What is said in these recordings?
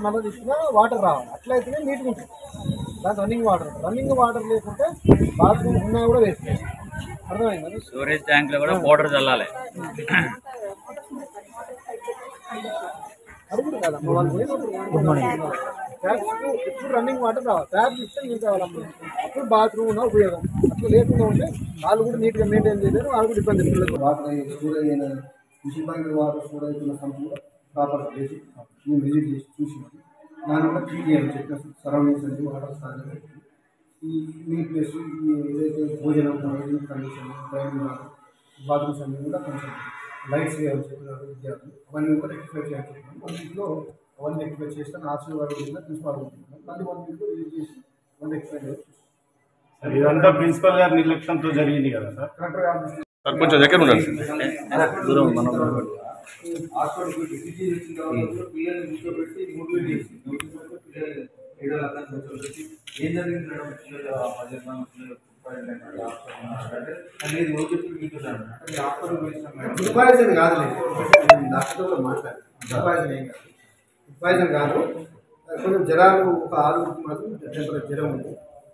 మళ్ళీ తీసుకున్నా వాటర్ రావాలి అట్లయితేనే నీట్గా ఉంటుంది దాని రన్నింగ్ వాటర్ రన్నింగ్ వాటర్ లేకుంటే బాత్రూమ్ ఉన్నా కూడా వేస్ట్ అర్థమైందా స్టోరేజ్ ట్యాంక్ లో కూడా పౌడర్ చల్లాలి అడుగుడు కదా అమ్మ వాళ్ళు పోయినప్పుడు ట్యాప్స్ ఎప్పుడు రన్నింగ్ వాటర్ రావాలి ట్యాప్స్ ఇస్తే నీళ్ళు కావాలమ్మ అప్పుడు బాత్రూమ్ ఉన్న ఉపయోగం అట్లా లేకుండా ఉంటే వాళ్ళు కూడా నీట్గా మెయింటైన్ చేయలేరు వాళ్ళు కూడా ఇబ్బంది పిల్లలకు వాటర్ అయ్యే స్టోర్ అయిన మిషన్ బ్యాంక్ వాటర్ స్టోర్ అవుతున్న సంస్థ కూడా ప్రాపర్ చేసి మేము విజిట్ చేసి చూసినాం దాన్ని కూడా క్లీన్ చేయాలి చెప్పిన సరౌండింగ్స్ అన్ని వాటర్ స్థాయి ఈ నీట్నెస్ ఈ ఏదైతే భోజనం కండిషన్ డ్రైవింగ్ బాత్రూమ్స్ అన్ని కూడా కొంచెం లైట్స్ వేయాలని చెప్పినారు విద్యార్థులు అవన్నీ కూడా రెక్టిఫై చేయాలని చెప్పినాం వన్ వీక్లో అవన్నీ రెక్టిఫై చేస్తే ఆర్సీ వారు కూడా ప్రిన్సిపాల్ ఉంటున్నాం మళ్ళీ వన్ వీక్లో విజిట్ చేసి వన్ రెక్టిఫై చేయాలి ఇదంతా ప్రిన్సిపల్ గారి నిర్లక్ష్యంతో జరిగింది కదా సార్ కలెక్టర్ గారు సార్ కొంచెం దగ్గర ఉండండి దూరం మనం హాస్పిటల్కి డిసీజ్ వచ్చిన తర్వాత కూడా పిల్లల్ని కూర్చోబెట్టి మోటివేట్ చేసి నోటీస్ పెడితే పిల్లలు ఏడో రకాల కూర్చోబెట్టి ఏం జరిగింది మేడం పిల్లలు ఆ పదిహేను పిల్లలు అనేది రోజు చెప్పి మీకు అంటే హాస్పిటల్ సూపర్వైజర్ కాదు డాక్టర్తో కూడా మాట్లాడారు సూపర్వైజర్ ఏం కాదు సూపర్వైజర్ కాదు కొంచెం జ్వరాలు ఒక ఆరుగురికి మాత్రం టెంపరేచర్ జ్వరం ఉంది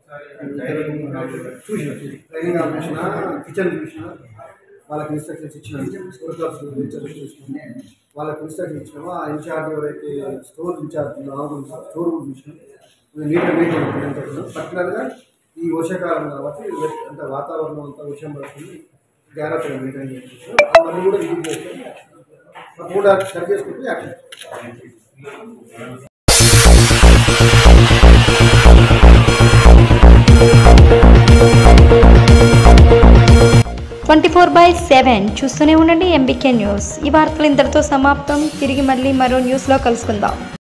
చూసిన ట్రైనింగ్ ఆపరేషన్ కిచెన్ చూసిన వాళ్ళకి ఇన్స్ట్రక్షన్స్ ఇచ్చినాం ఇన్స్ట్రక్షన్స్ చూసినాం వాళ్ళకి ఇన్స్ట్రక్షన్ ఇచ్చినామో ఆ ఇన్ఛార్జ్ ఎవరైతే స్టోర్ ఇన్ఛార్జ్ స్టోర్ రూమ్ చూసినాం నీట్గా మెయింటైన్ చెప్పినాం పర్టికులర్గా ఈ వర్షాకాలం కాబట్టి అంటే వాతావరణం అంతా వర్షం పడుతుంది జాగ్రత్తగా మెయింటైన్ చేస్తున్నాం అవన్నీ కూడా విజిట్ చేస్తాం కూడా సరి చేసుకుంటే action twenty four by seven చూస్తూనే ఉండండి ఎంబీకే న్యూస్ ఈ వార్తలు ఇంతటితో సమాప్తం తిరిగి మళ్ళీ మరో న్యూస్లో కలుసుకుందాం